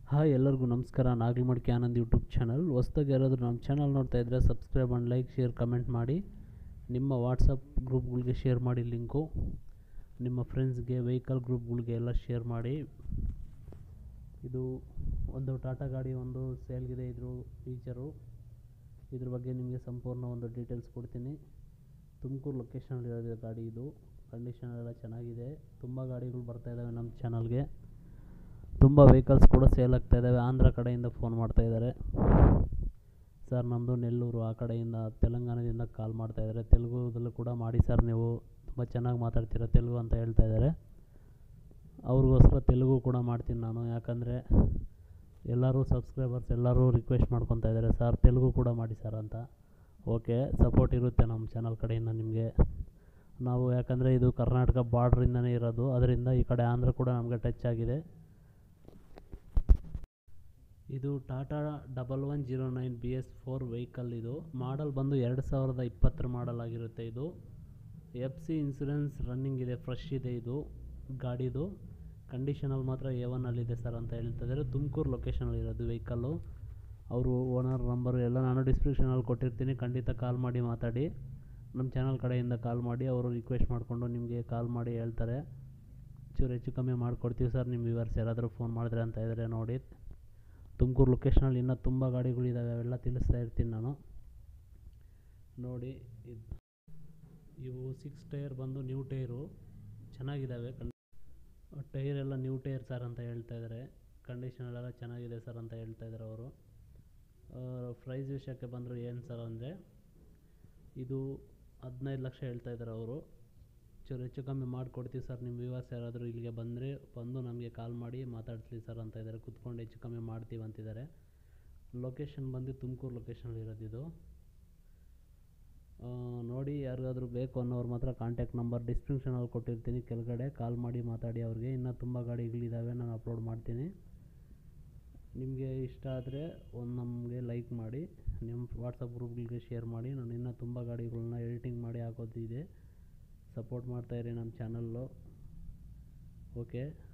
hi ಎಲ್ಲರಿಗೂ ನಮಸ್ಕಾರ ನಾಗಲಮಡಿಕೆ Anand YouTube channel ಹೊಸ್ದಾಗಿ ಯಾರಾದರೂ ನಮ್ಮ ಚಾನಲ್ ನೋಡ್ತಾ ಇದ್ದರೆ subscribe and like share comment ಮಾಡಿ ನಿಮ್ಮ ವಾಟ್ಸಪ್ ಗ್ರೂಪ್ಗಳಿಗೆ ಶೇರ್ ಮಾಡಿ ಲಿಂಕು ನಿಮ್ಮ ಫ್ರೆಂಡ್ಸ್ಗೆ ವೆಹಿಕಲ್ ಗ್ರೂಪ್ಗಳಿಗೆ ಎಲ್ಲ ಶೇರ್ ಮಾಡಿ ಇದು ಒಂದು ಟಾಟಾ ಗಾಡಿ ಒಂದು ಸೇಲ್ಗಿದೆ ಇದ್ರ ಫೀಚರು ಇದ್ರ ಬಗ್ಗೆ ನಿಮಗೆ ಸಂಪೂರ್ಣ ಒಂದು ಡೀಟೇಲ್ಸ್ ಕೊಡ್ತೀನಿ ತುಮಕೂರು ಲೊಕೇಶನಲ್ಲಿರೋದು ಗಾಡಿ ಇದು ಕಂಡೀಷನ್ ಎಲ್ಲ ಚೆನ್ನಾಗಿದೆ ತುಂಬ ಗಾಡಿಗಳು ಬರ್ತಾ ಇದ್ದಾವೆ ನಮ್ಮ ಚಾನಲ್ಗೆ ತುಂಬ ವೆಹಿಕಲ್ಸ್ ಕೂಡ ಸೇಲ್ ಆಗ್ತಾ ಇದ್ದಾವೆ ಆಂಧ್ರ ಕಡೆಯಿಂದ ಫೋನ್ ಮಾಡ್ತಾ ಇದ್ದಾರೆ ಸರ್ ನಮ್ಮದು ನೆಲ್ಲೂರು ಆ ಕಡೆಯಿಂದ ತೆಲಂಗಾಣದಿಂದ ಕಾಲ್ ಮಾಡ್ತಾ ಇದ್ದಾರೆ ತೆಲುಗುದಲ್ಲೂ ಕೂಡ ಮಾಡಿ ಸರ್ ನೀವು ತುಂಬ ಚೆನ್ನಾಗಿ ಮಾತಾಡ್ತೀರ ತೆಲುಗು ಅಂತ ಹೇಳ್ತಾ ಇದ್ದಾರೆ ಅವ್ರಿಗೋಸ್ಕರ ತೆಲುಗು ಕೂಡ ಮಾಡ್ತೀನಿ ನಾನು ಯಾಕಂದರೆ ಎಲ್ಲರೂ ಸಬ್ಸ್ಕ್ರೈಬರ್ಸ್ ಎಲ್ಲರೂ ರಿಕ್ವೆಸ್ಟ್ ಮಾಡ್ಕೊತಾ ಇದ್ದಾರೆ ಸರ್ ತೆಲುಗು ಕೂಡ ಮಾಡಿ ಸರ್ ಅಂತ ಓಕೆ ಸಪೋರ್ಟ್ ಇರುತ್ತೆ ನಮ್ಮ ಚಾನಲ್ ಕಡೆಯಿಂದ ನಿಮಗೆ ನಾವು ಯಾಕಂದರೆ ಇದು ಕರ್ನಾಟಕ ಬಾರ್ಡ್ರಿಂದನೇ ಇರೋದು ಅದರಿಂದ ಈ ಕಡೆ ಆಂಧ್ರ ಕೂಡ ನಮಗೆ ಟಚ್ ಆಗಿದೆ ಇದು Tata double one zero nine B S four vehicle ಇದು ಮಾಡಲ್ ಬಂದು ಎರಡು ಸಾವಿರದ ಇಪ್ಪತ್ತರ ಮಾಡಲ್ ಆಗಿರುತ್ತೆ ಇದು ಎಫ್ ಸಿ ಇನ್ಸೂರೆನ್ಸ್ ರನ್ನಿಂಗ್ ಇದೆ ಫ್ರೆಶ್ ಇದೆ ಇದು ಗಾಡಿದು ಕಂಡೀಷನಲ್ಲಿ ಮಾತ್ರ ಎ ಒನ್ನಲ್ಲಿದೆ ಸರ್ ಅಂತ ಹೇಳ್ತಿದ್ದಾರೆ ತುಮಕೂರು ಲೊಕೇಶನಲ್ಲಿ ಇರೋದು ವೆಹಿಕಲ್ಲು ಅವರು ಓನರ್ ನಂಬರು ಎಲ್ಲ ನಾನು ಡಿಸ್ಕ್ರಿಪ್ಷನಲ್ಲಿ ಕೊಟ್ಟಿರ್ತೀನಿ ಖಂಡಿತ ಕಾಲ್ ಮಾಡಿ ಮಾತಾಡಿ ನಮ್ಮ ಚಾನಲ್ ಕಡೆಯಿಂದ ಕಾಲ್ ಮಾಡಿ ಅವರು ರಿಕ್ವೆಸ್ಟ್ ಮಾಡಿಕೊಂಡು ನಿಮಗೆ ಕಾಲ್ ಮಾಡಿ ಹೇಳ್ತಾರೆ ಚೂರು ಹೆಚ್ಚು ಕಮ್ಮಿ ಮಾಡಿಕೊಡ್ತೀವಿ ಸರ್ ನಿಮ್ಮ ವ್ಯೂವರ್ಸ್ ಯಾರಾದರೂ ಫೋನ್ ಮಾಡಿದ್ರೆ ಅಂತ ಇದ್ದಾರೆ ನೋಡಿ ತುಮಕೂರು ಲೊಕೇಶನಲ್ಲಿ ಇನ್ನೂ ತುಂಬ ಗಾಡಿಗಳಿದ್ದಾವೆ ಅವೆಲ್ಲ ತಿಳಿಸ್ತಾ ಇರ್ತೀನಿ ನಾನು ನೋಡಿ ಇದು ಇವು ಸಿಕ್ಸ್ ಟೈರ್ ಬಂದು ನ್ಯೂ ಟೈರು ಚೆನ್ನಾಗಿದ್ದಾವೆ ಕನ್ ಟೈರ್ ಎಲ್ಲ ನ್ಯೂ ಟೈರ್ ಸರ್ ಅಂತ ಹೇಳ್ತಾ ಇದ್ದಾರೆ ಕಂಡೀಷನಲ್ಲೆಲ್ಲ ಚೆನ್ನಾಗಿದೆ ಸರ್ ಅಂತ ಹೇಳ್ತಾ ಇದ್ದಾರೆ ಅವರು ಪ್ರೈಸ್ ವಿಷಯಕ್ಕೆ ಬಂದರು ಏನು ಸರ್ ಅಂದರೆ ಇದು ಹದಿನೈದು ಲಕ್ಷ ಹೇಳ್ತಾ ಇದ್ದಾರೆ ಅವರು ಚೂರು ಹೆಚ್ಚು ಕಮ್ಮಿ ಮಾಡಿಕೊಡ್ತೀವಿ ಸರ್ ನಿಮ್ಮ ವ್ಯೂವರ್ಸ್ ಯಾರಾದರೂ ಇಲ್ಲಿಗೆ ಬಂದರೆ ಬಂದು ನಮಗೆ ಕಾಲ್ ಮಾಡಿ ಮಾತಾಡ್ಸ್ಲಿ ಸರ್ ಅಂತ ಇದ್ದಾರೆ ಕುತ್ಕೊಂಡು ಹೆಚ್ಚು ಕಮ್ಮಿ ಮಾಡ್ತೀವಿ ಅಂತಿದ್ದಾರೆ ಲೊಕೇಶನ್ ಬಂದು ತುಮಕೂರು ಲೊಕೇಶನಲ್ಲಿ ಇರೋದು ಇದು ನೋಡಿ ಯಾರಿಗಾದ್ರೂ ಬೇಕು ಅನ್ನೋರು ಮಾತ್ರ ಕಾಂಟ್ಯಾಕ್ಟ್ ನಂಬರ್ ಡಿಸ್ಕ್ರಿಪ್ಷನಲ್ಲಿ ಕೊಟ್ಟಿರ್ತೀನಿ ಕೆಳಗಡೆ ಕಾಲ್ ಮಾಡಿ ಮಾತಾಡಿ ಅವ್ರಿಗೆ ಇನ್ನೂ ತುಂಬ ಗಾಡಿಗಳಿದ್ದಾವೆ ನಾನು ಅಪ್ಲೋಡ್ ಮಾಡ್ತೀನಿ ನಿಮಗೆ ಇಷ್ಟ ಆದರೆ ಒಂದು ನಮಗೆ ಲೈಕ್ ಮಾಡಿ ನಿಮ್ಮ ವಾಟ್ಸಪ್ ಗ್ರೂಪ್ಗಳಿಗೆ ಶೇರ್ ಮಾಡಿ ನಾನು ಇನ್ನೂ ತುಂಬ ಗಾಡಿಗಳನ್ನ ಎಡಿಟಿಂಗ್ ಮಾಡಿ ಹಾಕೋದಿದೆ ಸಪೋರ್ಟ್ ಮಾಡ್ತಾಯಿರಿ ನಮ್ಮ ಚಾನಲ್ಲು ಓಕೆ